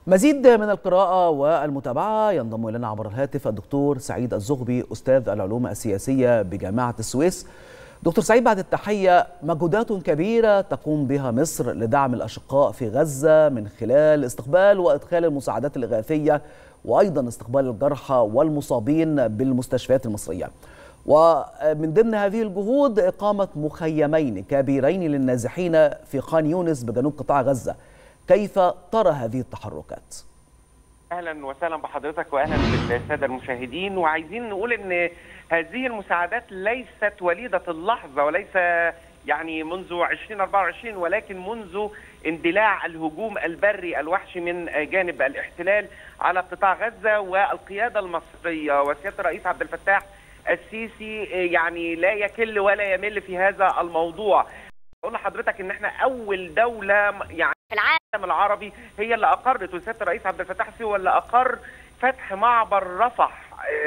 مزيد من القراءة والمتابعة ينضم إلينا عبر الهاتف الدكتور سعيد الزغبي أستاذ العلوم السياسية بجامعة السويس دكتور سعيد بعد التحية مجهودات كبيرة تقوم بها مصر لدعم الأشقاء في غزة من خلال استقبال وإدخال المساعدات الإغاثية وأيضا استقبال الجرحى والمصابين بالمستشفيات المصرية ومن ضمن هذه الجهود إقامة مخيمين كبيرين للنازحين في خان يونس بجنوب قطاع غزة كيف ترى هذه التحركات؟ اهلا وسهلا بحضرتك واهلا بالساده المشاهدين وعايزين نقول ان هذه المساعدات ليست وليده اللحظه وليس يعني منذ 2024 ولكن منذ اندلاع الهجوم البري الوحشي من جانب الاحتلال على قطاع غزه والقياده المصريه وسياده الرئيس عبد الفتاح السيسي يعني لا يكل ولا يمل في هذا الموضوع. اقول لحضرتك ان احنا اول دوله يعني في العالم العربي هي اللي اقرت وسياده الرئيس عبد الفتاح السيسي هو اللي اقر فتح معبر رفح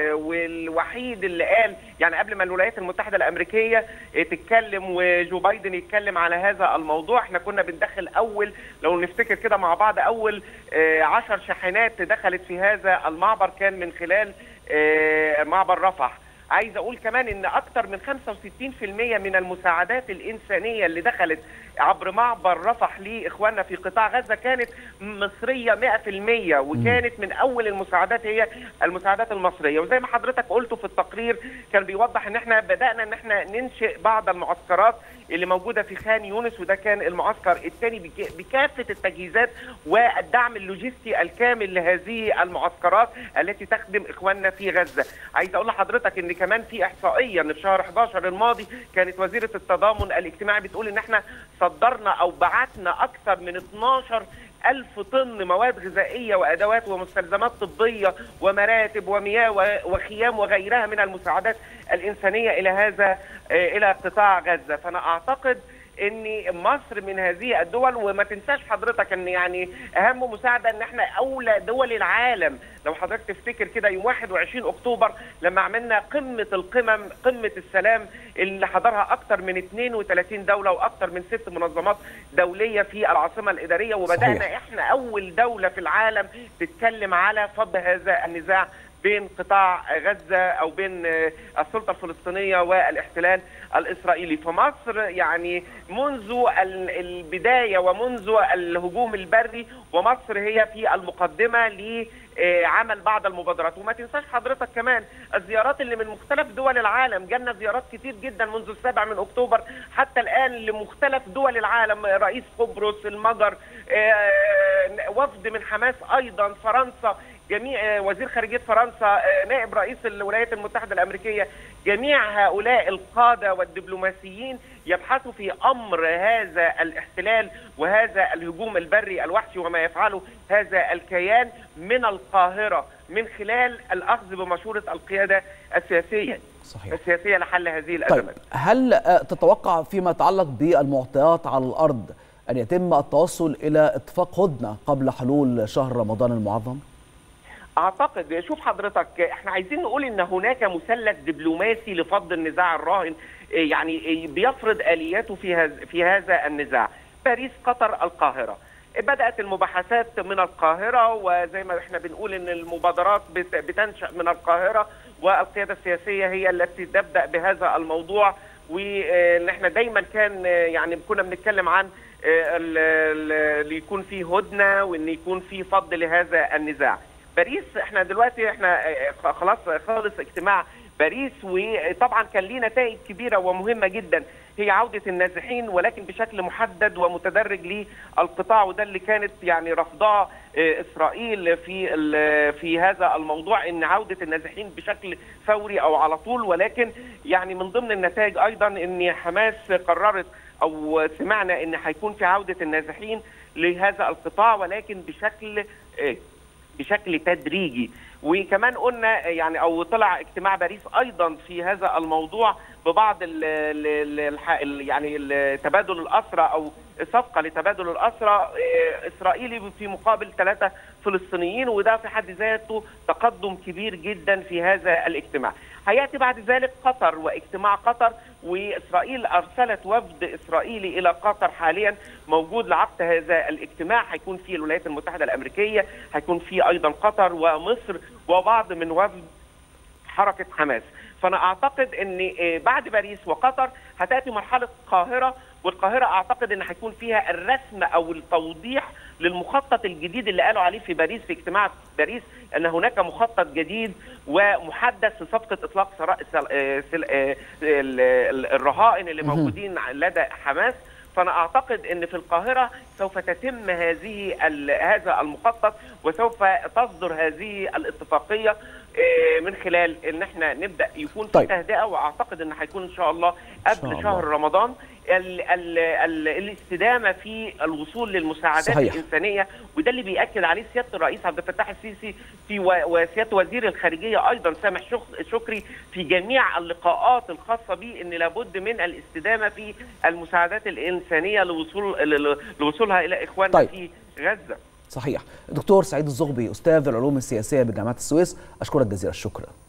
والوحيد اللي قال يعني قبل ما الولايات المتحده الامريكيه تتكلم وجو بايدن يتكلم على هذا الموضوع احنا كنا بندخل اول لو نفتكر كده مع بعض اول عشر شاحنات دخلت في هذا المعبر كان من خلال معبر رفح عايز اقول كمان ان اكثر من 65% من المساعدات الانسانيه اللي دخلت عبر معبر رفح لاخواننا في قطاع غزه كانت مصريه 100% وكانت من اول المساعدات هي المساعدات المصريه وزي ما حضرتك قلته في التقرير كان بيوضح ان احنا بدانا ان احنا ننشئ بعض المعسكرات اللي موجوده في خان يونس وده كان المعسكر الثاني بكافه التجهيزات والدعم اللوجستي الكامل لهذه المعسكرات التي تخدم اخواننا في غزه. عايز اقول لحضرتك ان كمان في احصائيه ان في شهر 11 الماضي كانت وزيره التضامن الاجتماعي بتقول ان احنا صدرنا او بعتنا اكثر من 12 ألف طن مواد غذائية وأدوات ومستلزمات طبية ومراتب ومياه وخيام وغيرها من المساعدات الإنسانية إلى هذا إلى قطاع غزة فأنا أعتقد ان مصر من هذه الدول وما تنساش حضرتك ان يعني اهم مساعده ان احنا اولى دول العالم لو حضرتك تفتكر كده يوم 21 اكتوبر لما عملنا قمه القمم قمه السلام اللي حضرها اكثر من 32 دوله واكثر من ست منظمات دوليه في العاصمه الاداريه وبدانا صحيح. احنا اول دوله في العالم تتكلم على فض هذا النزاع بين قطاع غزة أو بين السلطة الفلسطينية والاحتلال الإسرائيلي فمصر يعني منذ البداية ومنذ الهجوم البري ومصر هي في المقدمة لعمل بعض المبادرات وما تنساش حضرتك كمان الزيارات اللي من مختلف دول العالم جالنا زيارات كتير جدا منذ السابع من أكتوبر حتى الآن لمختلف دول العالم رئيس قبرص المجر وفد من حماس أيضا فرنسا جميع وزير خارجيه فرنسا نائب رئيس الولايات المتحده الامريكيه جميع هؤلاء القاده والدبلوماسيين يبحثوا في امر هذا الاحتلال وهذا الهجوم البري الوحشي وما يفعله هذا الكيان من القاهره من خلال الاخذ بمشوره القياده السياسيه صحيح. السياسيه لحل هذه الازمات. طيب هل تتوقع فيما يتعلق بالمعطيات على الارض ان يتم التوصل الى اتفاق هدنه قبل حلول شهر رمضان المعظم؟ اعتقد شوف حضرتك احنا عايزين نقول ان هناك مثلث دبلوماسي لفض النزاع الراهن يعني بيفرض الياته في هذا في هذا النزاع باريس قطر القاهره بدات المباحثات من القاهره وزي ما احنا بنقول ان المبادرات بتنشا من القاهره والقياده السياسيه هي التي تبدا بهذا الموضوع وان احنا دايما كان يعني كنا بنتكلم عن اللي يكون في هدنه وان يكون في فض لهذا النزاع باريس احنا دلوقتي احنا خلاص خالص اجتماع باريس وطبعا كان ليه نتائج كبيره ومهمه جدا هي عوده النازحين ولكن بشكل محدد ومتدرج للقطاع وده اللي كانت يعني رفضاه اسرائيل في في هذا الموضوع ان عوده النازحين بشكل فوري او على طول ولكن يعني من ضمن النتائج ايضا ان حماس قررت او سمعنا ان هيكون في عوده النازحين لهذا القطاع ولكن بشكل بشكل تدريجي وكمان قلنا يعني او طلع اجتماع باريس ايضا في هذا الموضوع ببعض ال ال ال يعني تبادل الاسرى او صفقه لتبادل الاسرى اسرائيلي في مقابل ثلاثه فلسطينيين وده في حد ذاته تقدم كبير جدا في هذا الاجتماع. هياتي بعد ذلك قطر واجتماع قطر واسرائيل ارسلت وفد اسرائيلي الى قطر حاليا موجود لعقد هذا الاجتماع هيكون فيه الولايات المتحده الامريكيه هيكون فيه ايضا قطر ومصر وبعض من وفد حركه حماس فانا اعتقد ان بعد باريس وقطر هتاتي مرحله القاهره والقاهره اعتقد ان هيكون فيها الرسم او التوضيح للمخطط الجديد اللي قالوا عليه في باريس في اجتماع باريس ان هناك مخطط جديد ومحدث لصفقه اطلاق الرهائن اللي موجودين لدى حماس فانا اعتقد ان في القاهره سوف تتم هذه هذا المخطط وسوف تصدر هذه الاتفاقيه من خلال ان احنا نبدا يكون في طيب. تهدئه واعتقد ان هيكون ان شاء الله قبل شاء الله. شهر رمضان ال ال ال الاستدامه في الوصول للمساعدات صحيح. الانسانيه وده اللي بياكد عليه سياده الرئيس عبد الفتاح السيسي في و- وسياده وزير الخارجيه ايضا سامح شخ- شكري في جميع اللقاءات الخاصه به ان لابد من الاستدامه في المساعدات الانسانيه لوصول ل- لوصولها الى اخواننا طيب. في غزه صحيح دكتور سعيد الزغبي أستاذ العلوم السياسية بجامعة السويس أشكرك جزيل الشكر